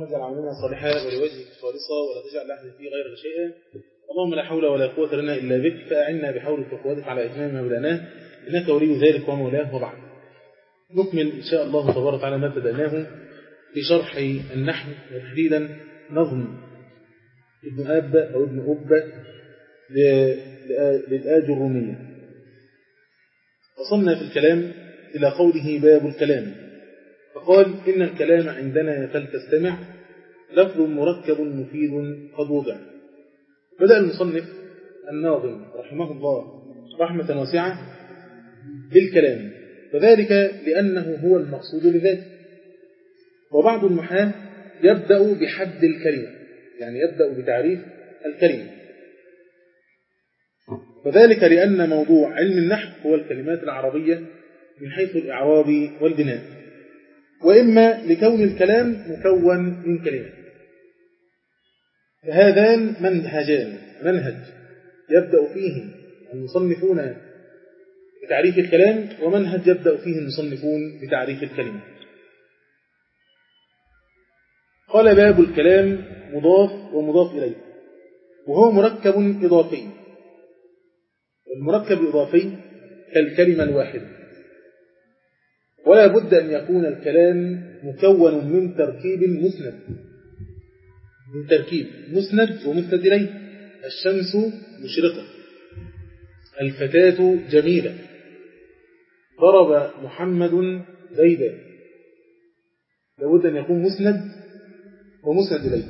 اللهم اجعل عملنا صالحا ولوجهك خالصا ولا تجعل لأحد فيه غير شيئا اللهم لا حول ولا قوة لنا إلا بك فأعنا بحولك وقوتك على إتمام ما بدأناه إنك ولي ذلك ومولاه وبعد نكمل إن شاء الله تبارك وتعالى ما بدأناه في شرح النحو وتحديدا نظم ابن أب أو ابن أب للآج الرومية وصلنا في الكلام إلى قوله باب الكلام فقال إن الكلام عندنا فلتستمع لفظ مركب مفيد قد وضع بدأ المصنف الناظم رحمه الله رحمة واسعة بالكلام وذلك لأنه هو المقصود لذاته وبعض المحاه يبدأ بحد الكلمة يعني يبدأ بتعريف الكلمة وذلك لأن موضوع علم النحو هو الكلمات العربية من حيث الإعراب والبناء وإما لكون الكلام مكون من كلمات فهذان منهجان منهج يبدأ فيه المصنفون بتعريف الكلام ومنهج يبدأ فيه المصنفون بتعريف الكلمة قال باب الكلام مضاف ومضاف إليه وهو مركب إضافي والمركب الإضافي كالكلمة الواحدة ولا بد أن يكون الكلام مكون من تركيب مسند من تركيب مسند ومسند إليه الشمس مشرقة الفتاة جميلة ضرب محمد زيدا لابد أن يكون مسند ومسند إليه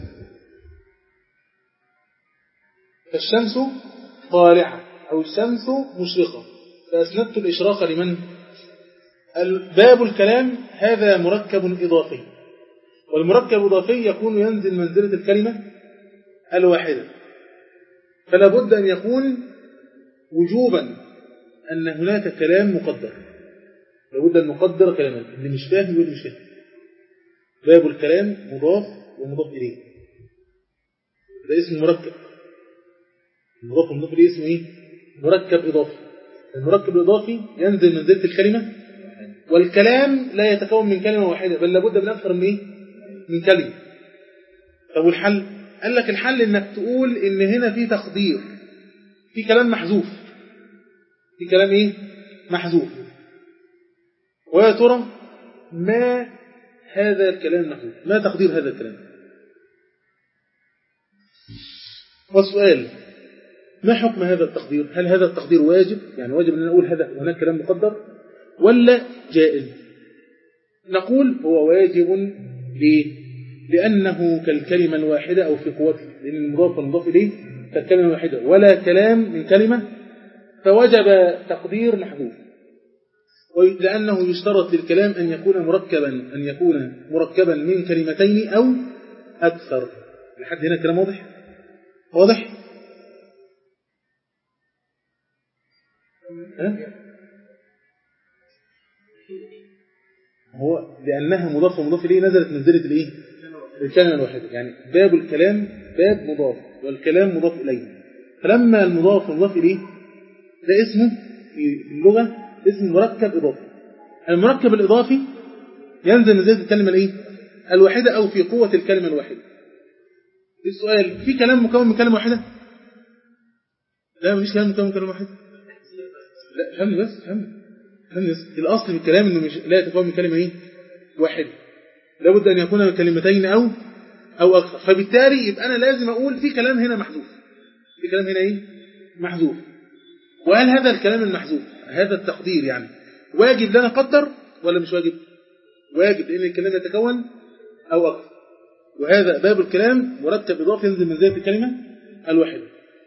فالشمس طالعة أو الشمس مشرقة فأسندت الإشراق لمن؟ باب الكلام هذا مركب إضافي والمركب الإضافي يكون ينزل منزلة الكلمة الواحدة فلا بد أن يكون وجوبا أن هناك كلام مقدر لابد أن نقدر كلاما اللي مش فاهم يقول مش فاهم باب الكلام مضاف ومضاف إليه ده اسم مركب المضاف والمضاف إليه اسمه إيه؟ مركب إضافي المركب الإضافي ينزل منزلة الكلمة والكلام لا يتكون من كلمة واحدة بل لابد من أكثر من إيه؟ من كلمة طب والحل قال لك الحل انك تقول ان هنا في تقدير في كلام محذوف في كلام ايه محذوف ويا ترى ما هذا الكلام محذوف ما تقدير هذا الكلام والسؤال ما حكم هذا التقدير هل هذا التقدير واجب يعني واجب ان نقول هذا هناك كلام مقدر ولا جائز نقول هو واجب ليه لأنه كالكلمة الواحدة أو في قوته لأن المضاف والمضاف إليه كالكلمة الواحدة ولا كلام من كلمة فوجب تقدير محذوف لأنه يشترط للكلام أن يكون مركبا أن يكون مركبا من كلمتين أو أكثر لحد هنا كلام واضح واضح ها؟ هو لأنها مضاف ومضاف إليه نزلت منزلة الإيه الكلمة الواحدة يعني باب الكلام باب مضاف والكلام مضاف إليه فلما المضاف والمضاف إليه ده اسمه في اللغة اسم مركب إضافي المركب الإضافي ينزل منزلة الكلمة الإيه الواحدة أو في قوة الكلمة الواحدة السؤال في كلام مكون من كلمة واحدة لا مفيش كلام مكون من كلمة واحدة لا فهمني بس فهمني الأصل في الكلام أنه مش لا يتكون من كلمة إيه؟ واحدة لابد أن يكون من كلمتين أو أو أكثر فبالتالي يبقى أنا لازم أقول في كلام هنا محذوف في كلام هنا إيه محذوف وهل هذا الكلام المحذوف هذا التقدير يعني واجب لنا قدر ولا مش واجب واجب لأن الكلام يتكون أو أكثر وهذا باب الكلام مرتب إضافي ينزل من ذات الكلمة الواحدة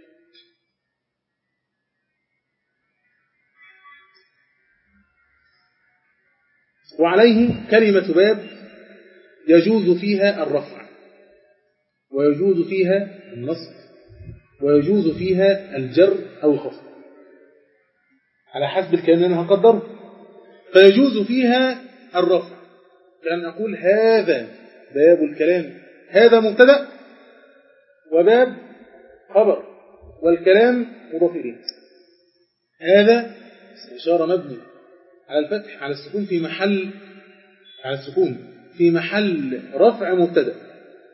وعليه كلمة باب يجوز فيها الرفع ويجوز فيها النصب ويجوز فيها الجر أو الخفض على حسب الكلام اللي أنا هقدره فيجوز فيها الرفع لأن أقول هذا باب الكلام هذا مبتدا وباب خبر والكلام مضاف إليه هذا إشارة مبني على الفتح على السكون في محل على السكون في محل رفع مبتدا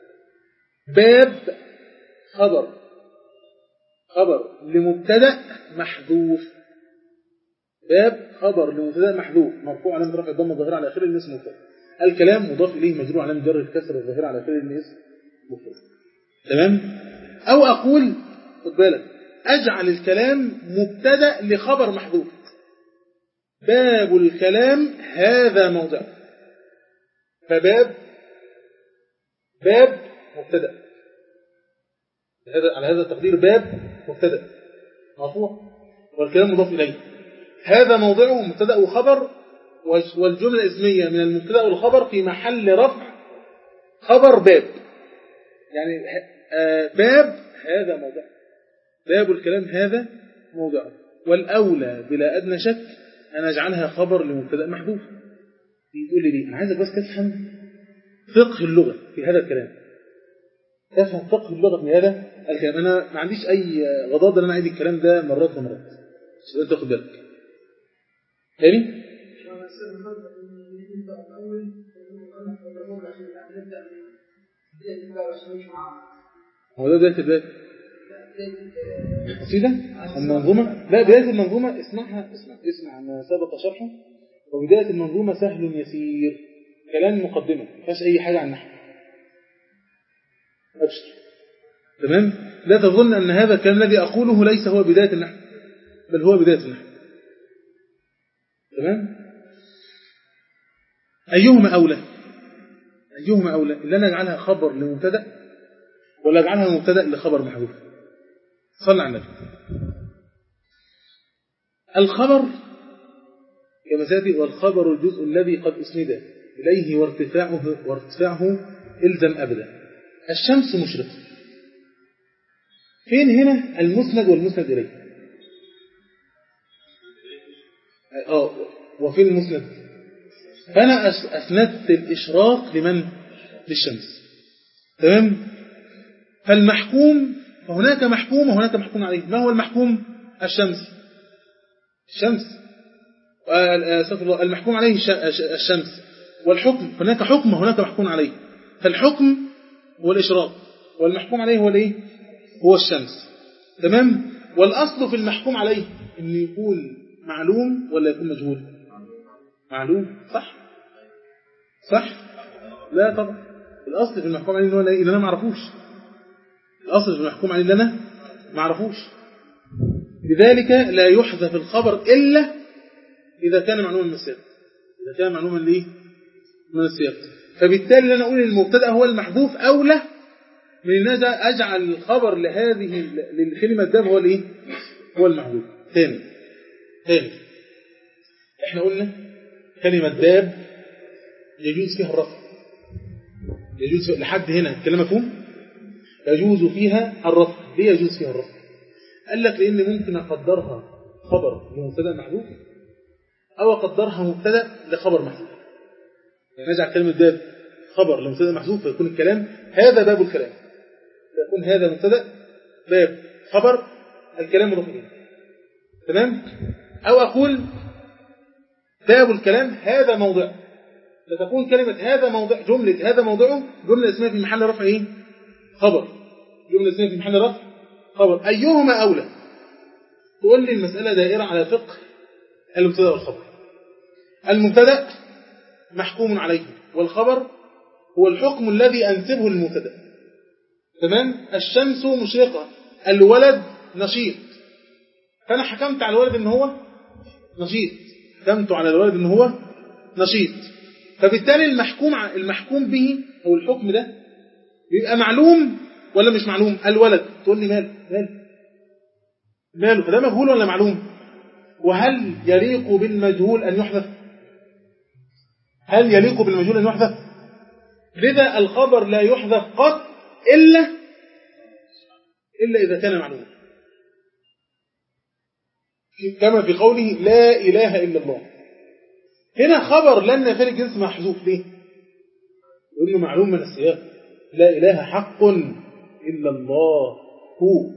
باب خبر خبر لمبتدا محذوف باب خبر لمبتدا محذوف مرفوع علامه رفع الضمه الظاهره على اخره الاسم مفرد الكلام مضاف اليه مجرور علامه جر الكسر الظاهره على اخره الاسم مفرد تمام او اقول خد بالك اجعل الكلام مبتدا لخبر محذوف باب الكلام هذا موضع فباب باب مبتدا هذا على هذا التقدير باب مبتدا مرفوع والكلام مضاف اليه هذا موضعه مبتدا وخبر والجمله الاسميه من المبتدا والخبر في محل رفع خبر باب يعني باب هذا موضع باب الكلام هذا موضعه والأولى بلا أدنى شك أن أجعلها خبر لمبتدا محذوف تقول لي ليه أنا عايزك بس تفهم فقه اللغة في هذا الكلام تفهم فقه اللغة في هذا الكلام أنا ما عنديش أي غضاضة أن أنا أعيد الكلام ده مرات ومرات بس أنت تاخد بالك تاني هو ده بداية الباب قصيدة المنظومة لا بداية المنظومة اسمعها اسمع اسمع ما سبق شرحه وبداية المنظومة سهل يسير كلام مقدمة ما فيهاش أي حاجة عن النحو أبشر تمام لا تظن أن هذا الكلام الذي أقوله ليس هو بداية النحو بل هو بداية النحو تمام أيهما أولى أيهما أولى إلا أن أجعلها خبر لمبتدا ولا أجعلها مبتدا لخبر محذوف صلى على النبي الخبر كما سيأتي والخبر الجزء الذي قد أسند إليه وارتفاعه, وارتفاعه إلزم أبدا الشمس مشرقة فين هنا المسند والمسند إليه آه وفين المسند فأنا أسندت الإشراق لمن للشمس تمام فالمحكوم فهناك محكوم وهناك محكوم عليه ما هو المحكوم الشمس الشمس المحكوم عليه الشمس والحكم هناك حكم وهناك محكوم عليه فالحكم هو الإشراق والمحكوم عليه هو الايه هو الشمس تمام والأصل في المحكوم عليه أن يكون معلوم ولا يكون مجهول معلوم صح صح لا طبعا الأصل في المحكوم عليه اللي أنا ما اعرفوش الأصل في المحكوم عليه اللي أنا ما اعرفوش لذلك لا يحذف الخبر إلا إذا كان معلوما من السياق إذا كان معلوما ليه من السياق فبالتالي أنا أقول المبتدا هو المحذوف أولى من أن أجعل الخبر لهذه للكلمة داب هو الإيه هو المحذوف ثاني ثاني احنا قلنا كلمة داب يجوز فيها الرفع يجوز فيها لحد هنا الكلام مفهوم يجوز فيها الرفع ليه يجوز فيها الرفع قال لك لأن ممكن أقدرها خبر لمبتدا محذوف أو أقدرها مبتدا لخبر محذوف يعني نجعل كلمة داب خبر لمبتدا محذوف فيكون الكلام هذا باب الكلام فيكون هذا مبتدا باب خبر الكلام مضاف إليه تمام أو أقول باب الكلام هذا موضع فتكون كلمة هذا موضع جملة هذا موضعه جملة اسمها في محل رفع إيه؟ خبر جملة اسمها في محل رفع خبر أيهما أولى تقول لي المسألة دائرة على فقه المبتدا والخبر المبتدا محكوم عليه والخبر هو الحكم الذي أنسبه للمبتدا تمام الشمس مشرقة الولد نشيط فأنا حكمت على الولد إن هو نشيط حكمت على الولد إن هو نشيط فبالتالي المحكوم المحكوم به أو الحكم ده بيبقى معلوم ولا مش معلوم الولد تقول لي ماله ماله ماله فده مجهول ولا معلوم وهل يليق بالمجهول أن يحذف هل يليق بالمجهول أن يحذف لذا الخبر لا يحذف قط إلا إلا إذا كان معلوما كما في قوله لا إله إلا الله هنا خبر لن نفر الجنس محذوف ليه لأنه معلوم من السياق لا إله حق إلا الله هو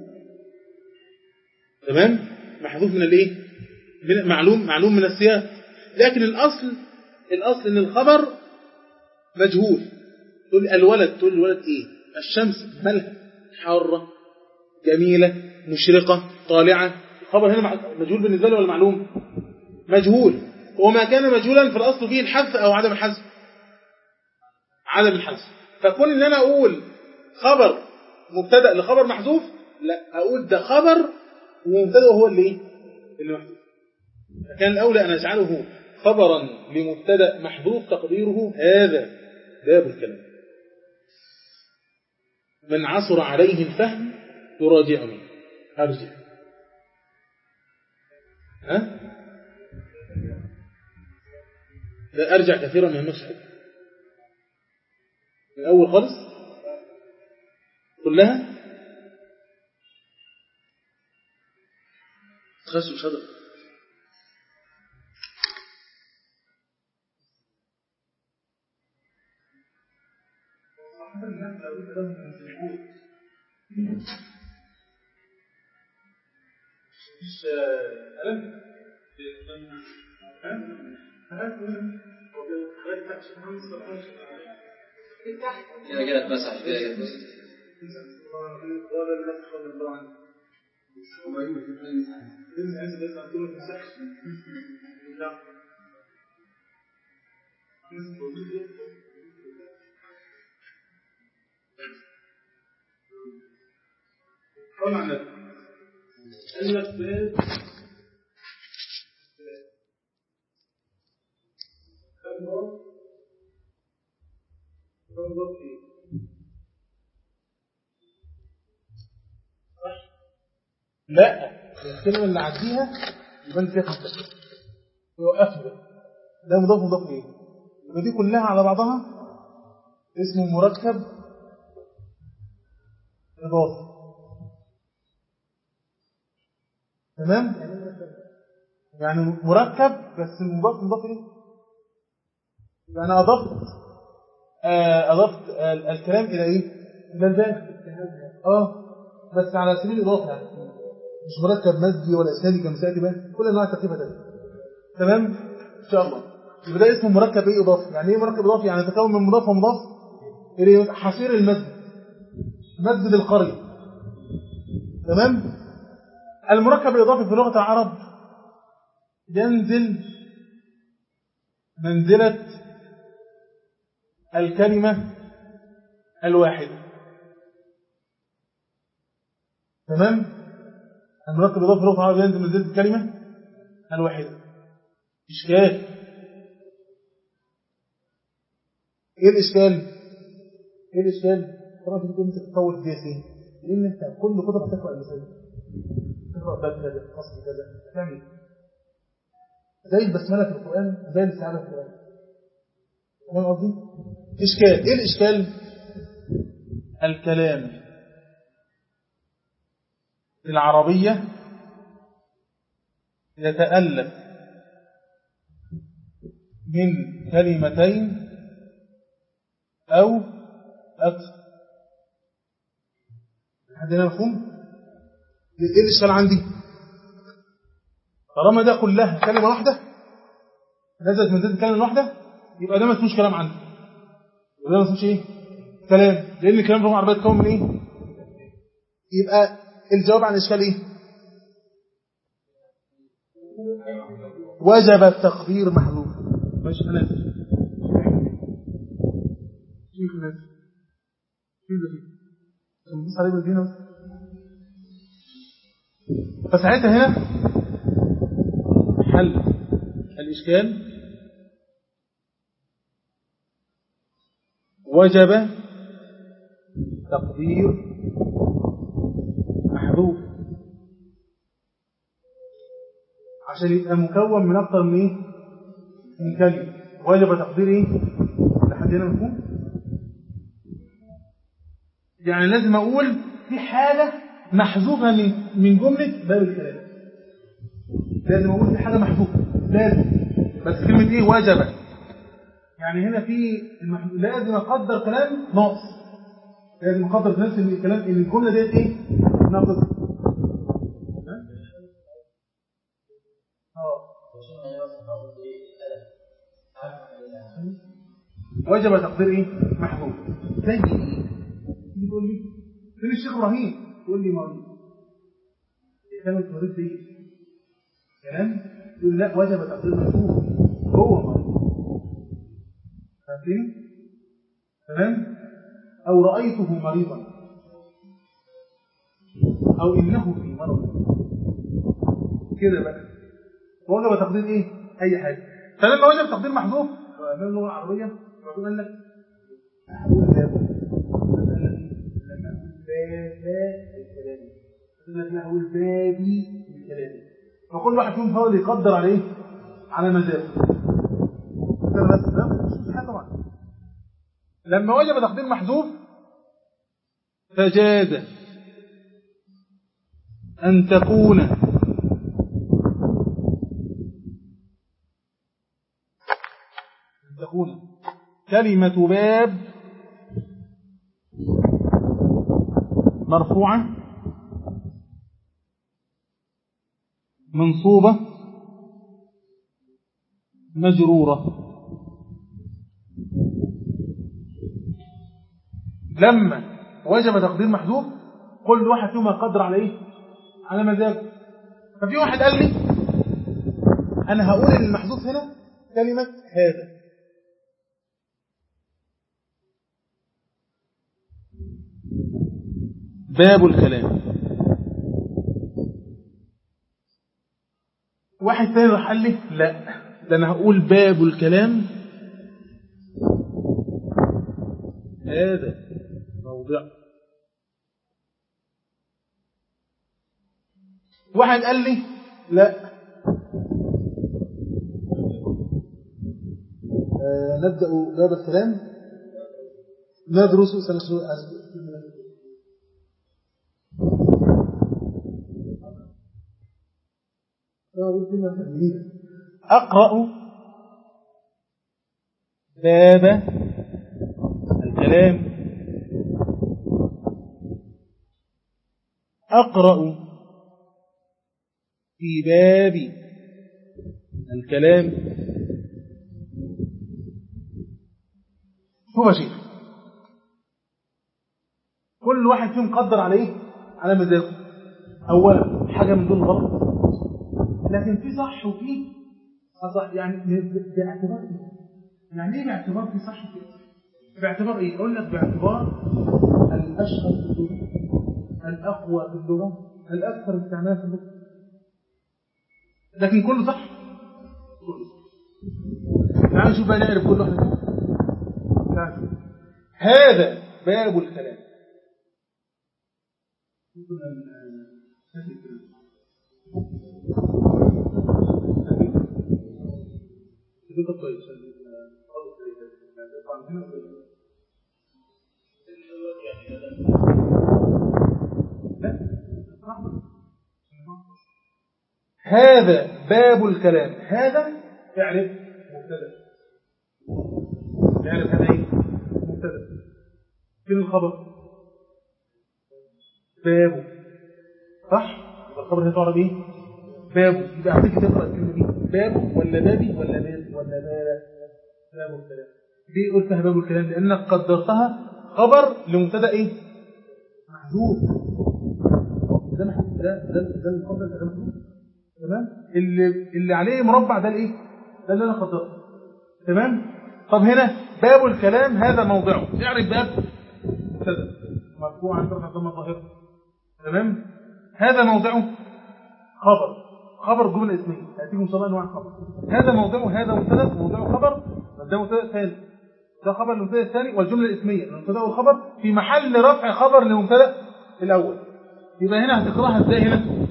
تمام محذوف من الايه من معلوم معلوم من السياق لكن الأصل الأصل إن الخبر مجهول تقول الولد تقول الولد إيه الشمس مالها حارة جميلة مشرقة طالعة خبر هنا مجهول بالنسبة له ولا معلوم مجهول وما كان مجهولا في الأصل فيه الحذف أو عدم الحذف عدم الحذف فكون ان انا اقول خبر مبتدا لخبر محذوف لا اقول ده خبر ومبتدا هو اللي ايه اللي محذوف فكان الاولى ان اجعله خبرا لمبتدا محذوف تقديره هذا باب الكلام من عصر عليه الفهم يراجعني ارجع ها لا ارجع كثيرا من المشهد من الأول خالص كلها تخشوا شجر مش ألم كده كده اتمسح كده كده قول عن نفسك قال لك باب تنظر فيه لا الكلمة اللي عديها يبان فيها خمسة يوقفها ده مضاف مضاف ايه يبقى دي كلها على بعضها اسمه مركب إضافي تمام يعني مركب بس المضاف مضاف ايه يعني اضفت آه اضفت آه الكلام الى ايه الى الباب اه بس على سبيل الاضافه يعني مش مركب مزجي ولا اسنادي كما سياتي بقى كل انواع التركيبه ده تمام ان شاء الله يبقى ده اسمه مركب ايه اضافي يعني ايه مركب اضافي يعني يتكون من مضاف ومضاف الى حصير المسجد مسجد القريه تمام المركب الاضافي في لغه العرب ينزل منزله الكلمه الواحده تمام المركب الاضافي في لغه العرب ينزل منزله الكلمه الواحده اشكال ايه الاشكال ايه الاشكال طبعا انت بتقول انت تطور دي فين لان انت كل كتب هتقرا المثال تقرا باب كذا فصل كذا تعمل زي البسمله في القران زي الاستعاذه في القران فاهم قصدي اشكال ايه الاشكال الكلام العربيه يتالف من كلمتين أو أكثر حد هنا مفهوم؟ إيه الإشكال عندي؟ طالما ده كلها كلمة واحدة نزلت من ذات كلمة واحدة يبقى ده ما اسموش كلام عندي وده ما اسموش إيه؟ كلام لأن الكلام في العربية يتكون من إيه؟ يبقى الجواب عن الإشكال إيه؟ وجب التقدير محذوف ماشي أنا آسف شيخ ناس شيخ ده فيه عشان بص عليه بالدينة فساعتها هنا حل الإشكال وجب تقدير محذوف عشان يبقى مكون من أكثر من إيه؟ من كلمة وجب تقدير إيه؟ لحد هنا مفهوم؟ يعني لازم أقول في حاجة محذوفة من من جملة باب الكلام لازم أقول في حاجة محذوفة لازم بس كلمة إيه وجب يعني هنا في المح... لازم أقدر كلام ناقص لازم أقدر في نفس الكلام إن الجملة ديت إيه ناقص وجب تقدير إيه محذوف زي إيه تيجي تقول لي فين الشيخ ابراهيم تقول لي مريض كانت مريض دي كلام تقول لا وجب تقدير محسوب هو مريض فاهمين تمام او رايته مريضا او انه في مرض كده بقى وجب تقدير ايه اي حاجه فلما وجب تقدير محذوف في اللغه العربيه يقول قال لك هقول باب لما اقول باب الكلام لما اقول بابي الكلام فكل واحد فيهم حاول يقدر عليه على مزاجه كده بس ده مش حاجه طبعا لما وجب تقدير محذوف فجاز أن تكون أن تكون كلمة باب مرفوعة منصوبة مجرورة لما وجب تقدير محذوف كل واحد فيهم يقدر على ايه على مزاجه ففي واحد قال لي انا هقول ان المحذوف هنا كلمة هذا باب الكلام واحد ثاني راح قال لي لا ده انا هقول باب الكلام هذا موضع واحد قال لي لا آه نبدأ باب الكلام ندرس سنسوء أقرأ باب الكلام أقرأ في باب الكلام شوف يا شيخ كل واحد فيهم قدر عليه على مزاجه أولا حاجة من دول غلط لكن في صح وفي صح يعني باعتبار ايه؟ يعني ايه باعتبار في صح وفي باعتبار ايه؟ اقول لك باعتبار الاشهر في اللغه الاقوى في اللغه الاكثر استعمالا في اللغه لكن كله صح كله صح تعالوا نشوف بقى نعرف كل واحد تعالوا هذا باب الكلام كده طيب هذا باب الكلام هذا اعرف مبتدا اعرف هذا ايه مبتدا فين الخبر بابه صح يبقى الخبر هنا تعرف ايه بابه يبقى هتيجي تقرا الكلمه دي بابه ولا بابي ولا باب ولا باب باب الكلام دي قلتها باب الكلام لانك قدرتها خبر لمبتدا ايه محذوف ده محذوف ده ده ده الخبر ده محذوف تمام اللي اللي عليه مربع ده الايه ده اللي انا قدرته تمام طب هنا باب الكلام هذا موضعه اعرف باب مبتدا مرفوع عن ترفع ضمه ظاهره تمام هذا موضعه خبر خبر جملة اسمية تأتيكم إن شاء الله أنواع الخبر هذا موضعه هذا مبتدا موضعه خبر ده مبتدا ثاني ده خبر للمبتدا الثاني والجملة الاسمية المبتدا والخبر في محل رفع خبر للمبتدا الأول يبقى هنا هتقراها ازاي هنا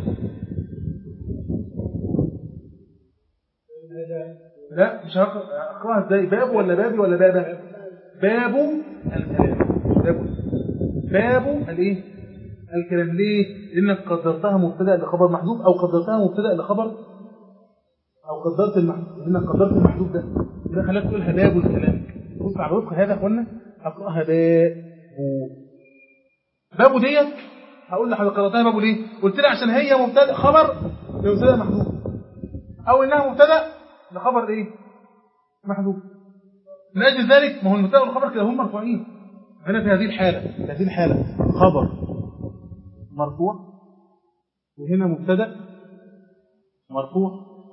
لا مش هقراها ازاي باب ولا بابي ولا بابا باب الكلام باب باب الايه الكلام ليه لانك قدرتها مبتدا لخبر محذوف او قدرتها مبتدا لخبر او قدرت المحذوف لانك قدرت المحذوف ده يبقى خلاك تقولها باب الكلام بص على وفق هذا يا اخوانا اقراها باب باب ديت هقول لحضرتك قراتها باب ليه قلت لي عشان هي مبتدا خبر لمبتدا محذوف او انها مبتدا لخبر ايه محذوف من اجل ذلك ما هو المبتدا والخبر كده هم مرفوعين هنا في هذه الحالة في هذه الحالة خبر مرفوع وهنا مبتدا مرفوع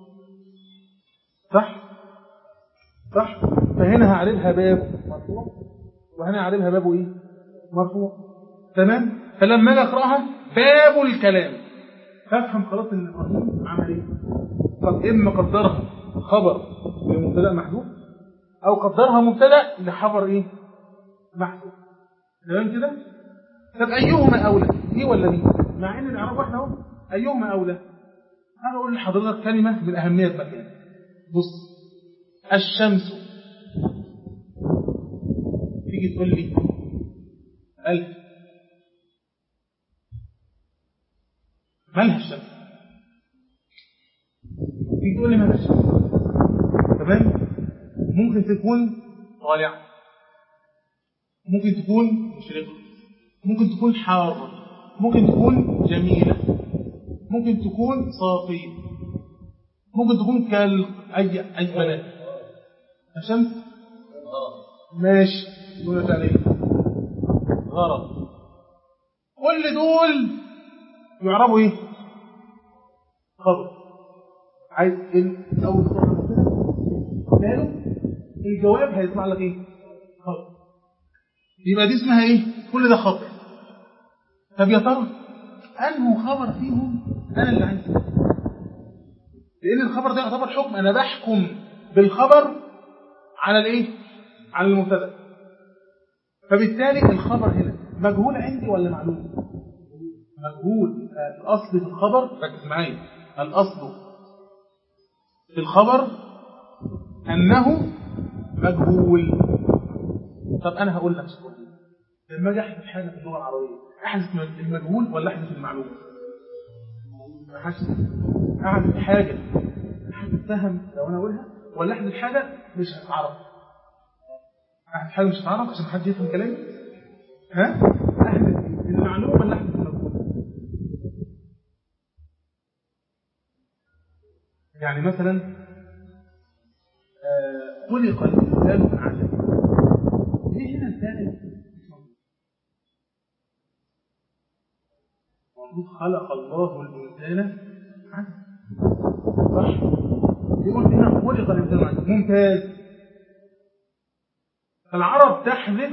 صح صح فهنا هعربها باب مرفوع وهنا هعربها بابه ايه مرفوع تمام فلما اجي اقراها باب الكلام فافهم خلاص ان ابراهيم عمل ايه طب اما قدرها خبر لمبتدا محذوف او قدرها مبتدا لخبر ايه محذوف تمام كده طب ايهما اولى دي ولا دي مع ان الاعراب واحده اهو ايهما اولى انا اقول لحضرتك كلمه من اهميه المكان بص الشمس تيجي تقول لي ألف مالها الشمس تيجي تقول لي مالها الشمس تمام ممكن تكون طالعة ممكن تكون مشرقة ممكن تكون حارة ممكن تكون جميلة ممكن تكون صافية ممكن تكون كال أي أي بنات الشمس ماشي دول عليه غرض كل دول يعربوا ايه خبر عايز ال- اول خبر كده الجواب هيطلع لك ايه خبر يبقى دي اسمها ايه كل ده خبر طب يا ترى انه خبر فيهم انا اللي عايزه لان الخبر ده يعتبر حكم انا بحكم بالخبر على الايه على المبتدا فبالتالي الخبر هنا مجهول عندي ولا معلوم مجهول الاصل في الخبر ركز معايا الاصل في الخبر انه مجهول طب انا هقول لك سؤال لما اجي احذف حاجه في اللغه العربيه احذف المجهول ولا احذف المعلوم احذف احذف حاجه احذف فهم لو انا اقولها ولا احذف حاجه مش هتعرف احذف حاجه مش هتعرف عشان حد يفهم كلامي ها احذف المعلوم ولا احذف المجهول يعني مثلا آه، خلق الانسان من عجل ليه هنا الثالث المفروض خلق الله الإنسان عجل صح يقول هنا خلق الإنسان من عجل ممتاز العرب تحذف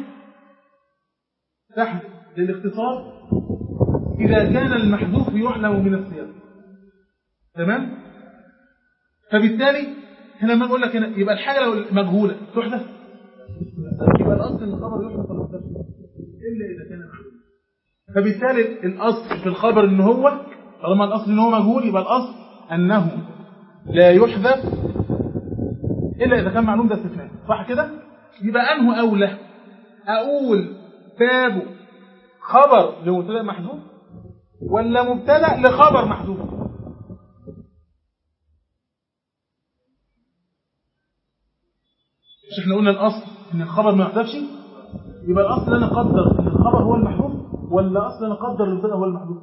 تحذف للاختصار إذا كان المحذوف يعلم من السياق تمام فبالتالي هنا ما بقول لك هنا يبقى الحاجة لو مجهولة تحذف يبقى الأصل إن الخبر يحذف ولا يحذف إلا إذا كان معلوم فبالتالي الأصل في الخبر إن هو طالما الأصل إن هو مجهول يبقى الأصل أنه لا يحذف إلا إذا كان معلوم ده استثناء صح كده؟ يبقى أنه أولى أقول باب خبر لمبتدا محذوف ولا مبتدا لخبر محذوف مش احنا قلنا الأصل إن الخبر ما يحذفش يبقى الأصل أنا أقدر إن الخبر هو المحذوف ولا أصل أنا أقدر المبتدا هو المحذوف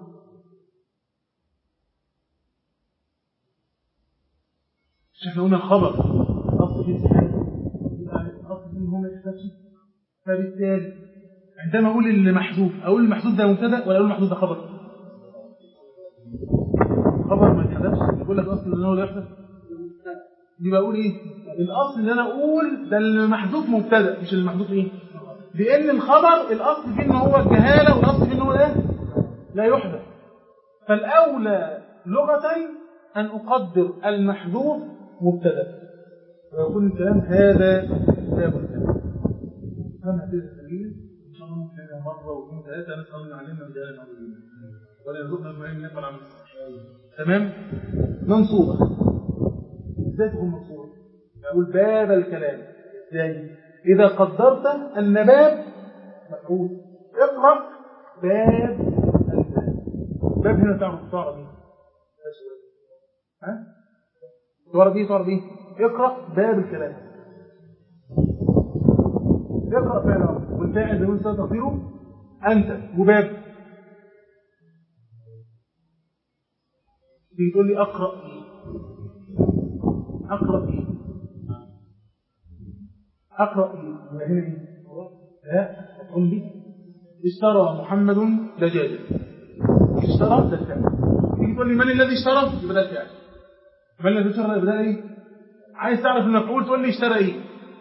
مش احنا قلنا الخبر الأصل فيه استحالة يبقى الأصل إن هو ما يحذفش فبالتالي عندما أقول اللي محذوف أقول المحذوف ده مبتدا ولا أقول المحذوف ده خبر خبر ما يتحذفش يقول لك أصل إن هو لا يحذف يبقى أقول إيه الأصل إن أنا أقول ده المحذوف مبتدا مش المحذوف إيه لأن الخبر الأصل فيه إن هو الجهالة والأصل فيه إن هو إيه لا يحذف فالأولى لغة أن أقدر المحذوف مبتدا ويكون الكلام هذا باب الكلام فهم هذه السبيل إن شاء الله ممكن نجي مرة واثنين ثلاثة نسأل الله علينا بداية عظيمة ولا يرزقنا المهم نفعل عمل تمام منصوبة ازاي تكون منصوبة أقول باب الكلام ازاي إذا قدرت أن باب مفعول اقرأ باب الكلام باب هنا تعرف تعرف ايه ها تعرف ايه تعرف ايه اقرأ باب الكلام اقرأ فعل أمر والفاعل زي ما انت تصيره أنت وباب تيجي تقول لي أقرأ إيه أقرأ إيه أقرأ إيه يبقى هنا إيه لا مفعول به اشترى محمد دجاجة اشترى ده الفعل تيجي تقول لي من الذي اشترى يبقى ده الفعل من الذي اشترى يبقى ده ايه عايز تعرف المفعول تقول لي اشترى ايه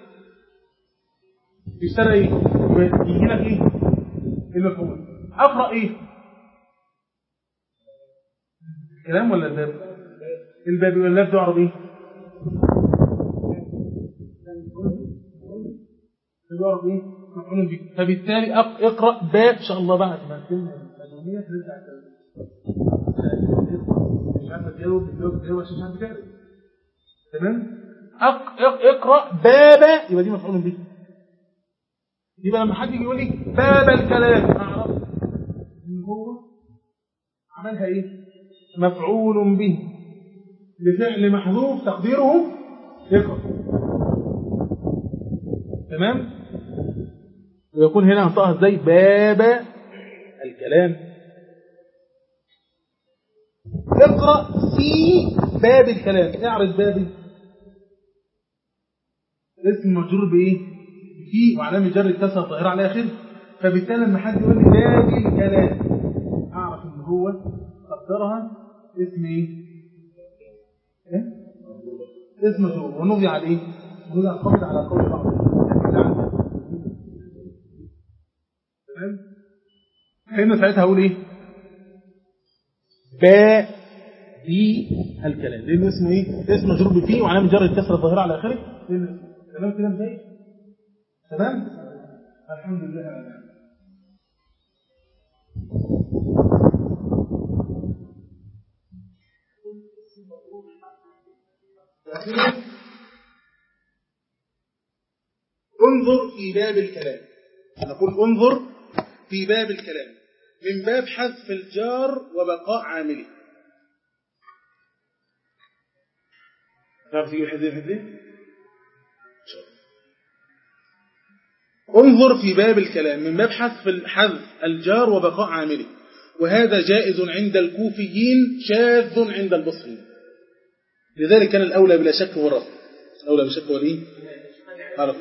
اشترى ايه يبقى يجي لك ايه المفعول اقرا ايه الكلام ولا الباب الباب ولا الباب ده ايه يعرف ايه مفعول به فبالتالي أق- اقرا باب ان شاء الله بعد ما تتم الأدوية ترجع مش عارف تجاوب تجاوب تجاوب عشان مش عارف تجاوب تمام أق- اق- اقرا باب يبقى دي مفعول به يبقى لما حد يجي يقول لي باب الكلام اعرف ان هو عملها ايه مفعول به لفعل محذوف تقديره اقرا تمام ويكون هنا هنطقها ازاي باب الكلام اقرا في باب الكلام اعرض بابي اسم مجرور بايه في وعلامه جر الكسره الظاهره على اخره فبالتالي لما حد يقول لي باب الكلام اعرف ان هو قدرها اسم ايه إيه؟ اسم مجرور ونضي على ايه ونضي على الخفض على قول بعض تمام هنا ساعتها هقول ايه باء دي الكلام لانه اسمه ايه اسم مجرور بفيه وعلامه جر الكسره الظاهره على اخره لأن- تمام كده ازاي تمام الحمد لله رب العالمين. انظر في باب الكلام نقول انظر في باب الكلام من باب حذف الجار وبقاء عامله تعرف تجيب الحديث الحديث انظر في باب الكلام من باب حذف حذف الجار وبقاء عامله وهذا جائز عند الكوفيين شاذ عند البصريين لذلك كان الأولى بلا شك هو الرفع الأولى بلا شك هو الايه؟ عرف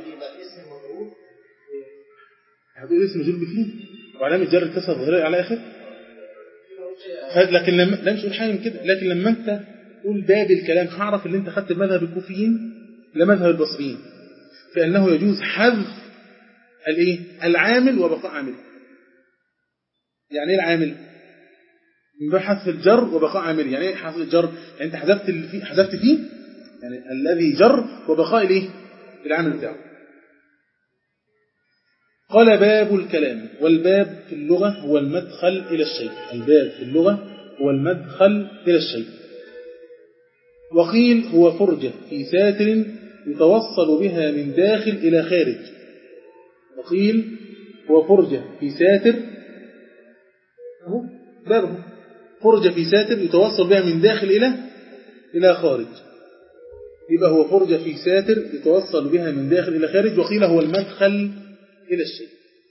هتقول اسم مجرور فيه وعلامة جر الكسر الظاهرة على آخر هذا لكن لما لا مش قول حاجة من كده لكن لما أنت تقول باب الكلام هعرف ان أنت خدت مذهب الكوفيين لمذهب البصريين فإنه يجوز حذف الايه العامل وبقاء عامل يعني ايه العامل من باب حذف الجر وبقاء عامل يعني ايه حذف الجر يعني انت حذفت اللي فيه حذفت فيه يعني الذي جر وبقاء الايه العامل بتاعه قال باب الكلام والباب في اللغة هو المدخل إلى الشيء الباب في اللغة هو المدخل إلى الشيء وقيل هو فرجة في ساتر يتوصل بها من داخل إلى خارج وقيل هو فرجة في ساتر أهو بابه فرجة في ساتر يتوصل بها من داخل إلى إلى خارج يبقى هو فرجة في ساتر يتوصل بها من داخل إلى خارج وقيل هو المدخل إلى الشيء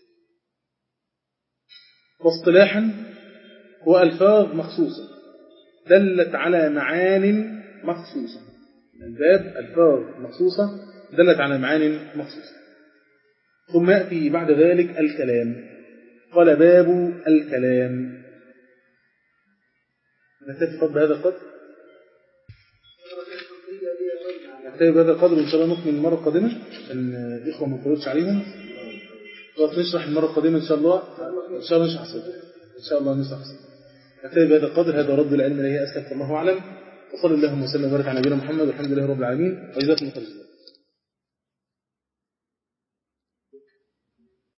واصطلاحا هو ألفاظ مخصوصة دلت على معان مخصوصة الباب ألفاظ مخصوصة دلت على معان مخصوصة ثم يأتي بعد ذلك الكلام قال باب الكلام نكتفي قد بهذا القدر نكتفي بهذا القدر وإن شاء الله نكمل المرة القادمة عشان الإخوة ما نفرطش عليهم ونشرح المرة القادمة إن شاء الله إن شاء الله نشرح صدر إن شاء الله نشرح صدر نكتفي بهذا القدر هذا رد العلم إليه أسلك الله أعلم وصلى اللهم وسلم وبارك على نبينا محمد والحمد لله رب العالمين وجزاكم الله خيرا